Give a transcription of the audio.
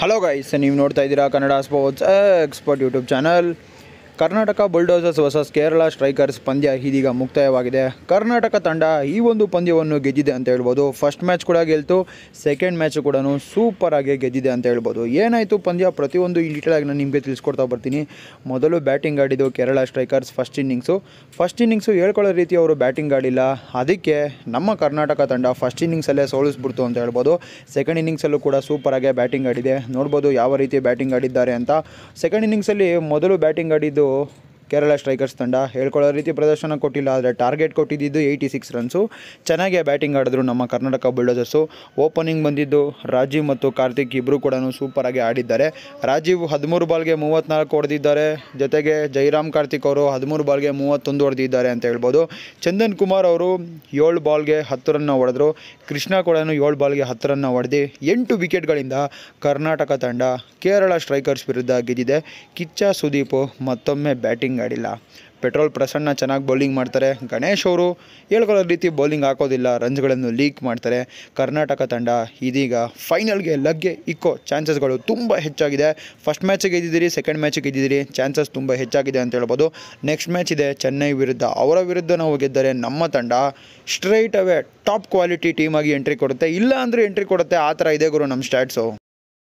hello guys ನೀವು ನೋಡ್ತಾ ಇದ್ದೀರಾ Kannada sports expert YouTube channel Karnataka bulldozers versus Kerala strikers ಪಂದ್ಯ ಇದೀಗ ಮುಕ್ತಾಯವಾಗಿದೆ ಕರ್ನಾಟಕ ತಂಡ ಈ ಒಂದು ಪಂದ್ಯವನ್ನು ಗೆದ್ದಿದೆ ಅಂತ ಹೇಳ್ಬೋದು ಫಸ್ಟ್ ಮ್ಯಾಚ್ ಕೂಡ ಗೆಲ್ತು ಸೆಕೆಂಡ್ ಮ್ಯಾಚ್ ಕೂಡ ಸೂಪರ್ ಆಗಿ ಗೆದ್ದಿದೆ ಅಂತ ಹೇಳ್ಬೋದು ಏನಾಯಿತು ಪಂದ್ಯ ಪ್ರತಿಯೊಂದು ಡೀಟೇಲ್ ಆಗಿ ನಾನು ನಿಮಗೆ ತಿಳಿಸ್ಕೊಡ್ತಾ ಬರ್ತೀನಿ ಮೊದಲು ಬ್ಯಾಟಿಂಗ್ ಆಡಿದ್ದು Kerala strikers first innings first innings ಹೇಳ್ಕೊಳ್ಳೋ ರೀತಿ ಅವರು ಬ್ಯಾಟಿಂಗ್ ಆಡಿಲ್ಲ ಅದಕ್ಕೆ ನಮ್ಮ ಕರ್ನಾಟಕ ತಂಡ ಫಸ್ಟ್ ಇನ್ನಿಂಗ್ಸಲ್ಲೇ ಸೋಲಿಸ್ಬಿಡ್ತು ಅಂತ ಹೇಳ್ಬೋದು ಸೆಕೆಂಡ್ ಇನ್ನಿಂಗ್ಸಲ್ಲೂ ಕೂಡ ಸೂಪರಾಗಿ ಬ್ಯಾಟಿಂಗ್ ಆಡಿದೆ ನೋಡ್ಬೋದು ಯಾವ ರೀತಿ ಬ್ಯಾಟಿಂಗ್ ಆಡಿದ್ದಾರೆ ಅಂತ ಸೆಕೆಂಡ್ ಇನ್ನಿಂಗ್ಸಲ್ಲಿ ಮೊದಲು ಬ್ಯಾಟಿಂಗ್ ಆಡಿದ್ದು ಕೇರಳ ಸ್ಟ್ರೈಕರ್ಸ್ ತಂಡ ಹೇಳ್ಕೊಳ್ಳೋ ರೀತಿ ಪ್ರದರ್ಶನ ಕೊಟ್ಟಿಲ್ಲ ಆದರೆ ಟಾರ್ಗೆಟ್ ಕೊಟ್ಟಿದ್ದು ಏಯ್ಟಿ ಸಿಕ್ಸ್ ರನ್ಸು ಚೆನ್ನಾಗೇ ಬ್ಯಾಟಿಂಗ್ ಆಡಿದ್ರು ನಮ್ಮ ಕರ್ನಾಟಕ ಬುಲ್ಡೋಸರ್ಸು ಓಪನಿಂಗ್ ಬಂದಿದ್ದು ರಾಜೀವ್ ಮತ್ತು ಕಾರ್ತಿಕ್ ಇಬ್ಬರು ಕೂಡ ಸೂಪರಾಗಿ ಆಡಿದ್ದಾರೆ ರಾಜೀವ್ ಹದಿಮೂರು ಬಾಲ್ಗೆ ಮೂವತ್ತ್ನಾಲ್ಕು ಹೊಡೆದಿದ್ದಾರೆ ಜೊತೆಗೆ ಜೈರಾಮ್ ಕಾರ್ತಿಕ್ ಅವರು ಹದಿಮೂರು ಬಾಲ್ಗೆ ಮೂವತ್ತೊಂದು ಹೊಡೆದಿದ್ದಾರೆ ಅಂತ ಹೇಳ್ಬೋದು ಚಂದನ್ ಕುಮಾರ್ ಅವರು ಏಳು ಬಾಲ್ಗೆ ಹತ್ತು ರನ್ನ ಹೊಡೆದ್ರು ಕೃಷ್ಣ ಕೂಡ ಏಳು ಬಾಲ್ಗೆ ಹತ್ತು ರನ್ನ ಹೊಡೆದು ಎಂಟು ವಿಕೆಟ್ಗಳಿಂದ ಕರ್ನಾಟಕ ತಂಡ ಕೇರಳ ಸ್ಟ್ರೈಕರ್ಸ್ ವಿರುದ್ಧ ಗೆದ್ದಿದೆ ಕಿಚ್ಚ ಸುದೀಪ್ ಮತ್ತೊಮ್ಮೆ ಬ್ಯಾಟಿಂಗ್ ಆಡಿಲ್ಲ ಪೆಟ್ರೋಲ್ ಪ್ರಸನ್ನ ಚೆನ್ನಾಗಿ ಬೌಲಿಂಗ್ ಮಾಡ್ತಾರೆ ಗಣೇಶ್ ಅವರು ಹೇಳ್ಕೊಳ್ಳೋ ರೀತಿ ಬೌಲಿಂಗ್ ಹಾಕೋದಿಲ್ಲ ರನ್ಸ್ಗಳನ್ನು ಲೀಕ್ ಮಾಡ್ತಾರೆ ಕರ್ನಾಟಕ ತಂಡ ಇದೀಗ ಫೈನಲ್ಗೆ ಲಗ್ಗೆ ಇಕ್ಕೋ ಚಾನ್ಸಸ್ಗಳು ತುಂಬ ಹೆಚ್ಚಾಗಿದೆ ಫಸ್ಟ್ ಮ್ಯಾಚಿಗೆ ಗೆದ್ದಿದ್ದೀರಿ ಸೆಕೆಂಡ್ ಮ್ಯಾಚಿಗೆ ಗೆದ್ದಿದ್ದೀರಿ ಚಾನ್ಸಸ್ ತುಂಬ ಹೆಚ್ಚಾಗಿದೆ ಅಂತ ಹೇಳ್ಬೋದು ನೆಕ್ಸ್ಟ್ ಮ್ಯಾಚ್ ಇದೆ ಚೆನ್ನೈ ವಿರುದ್ಧ ಅವರ ವಿರುದ್ಧ ನಾವು ಗೆದ್ದರೆ ನಮ್ಮ ತಂಡ ಸ್ಟ್ರೈಟ್ ಅವೇ ಟಾಪ್ ಕ್ವಾಲಿಟಿ ಟೀಮಾಗಿ ಎಂಟ್ರಿ ಕೊಡುತ್ತೆ ಇಲ್ಲ ಅಂದರೆ ಎಂಟ್ರಿ ಕೊಡುತ್ತೆ ಆ ಥರ ಇದೆ ಗುರು ನಮ್ಮ ಸ್ಟ್ಯಾಟ್ಸು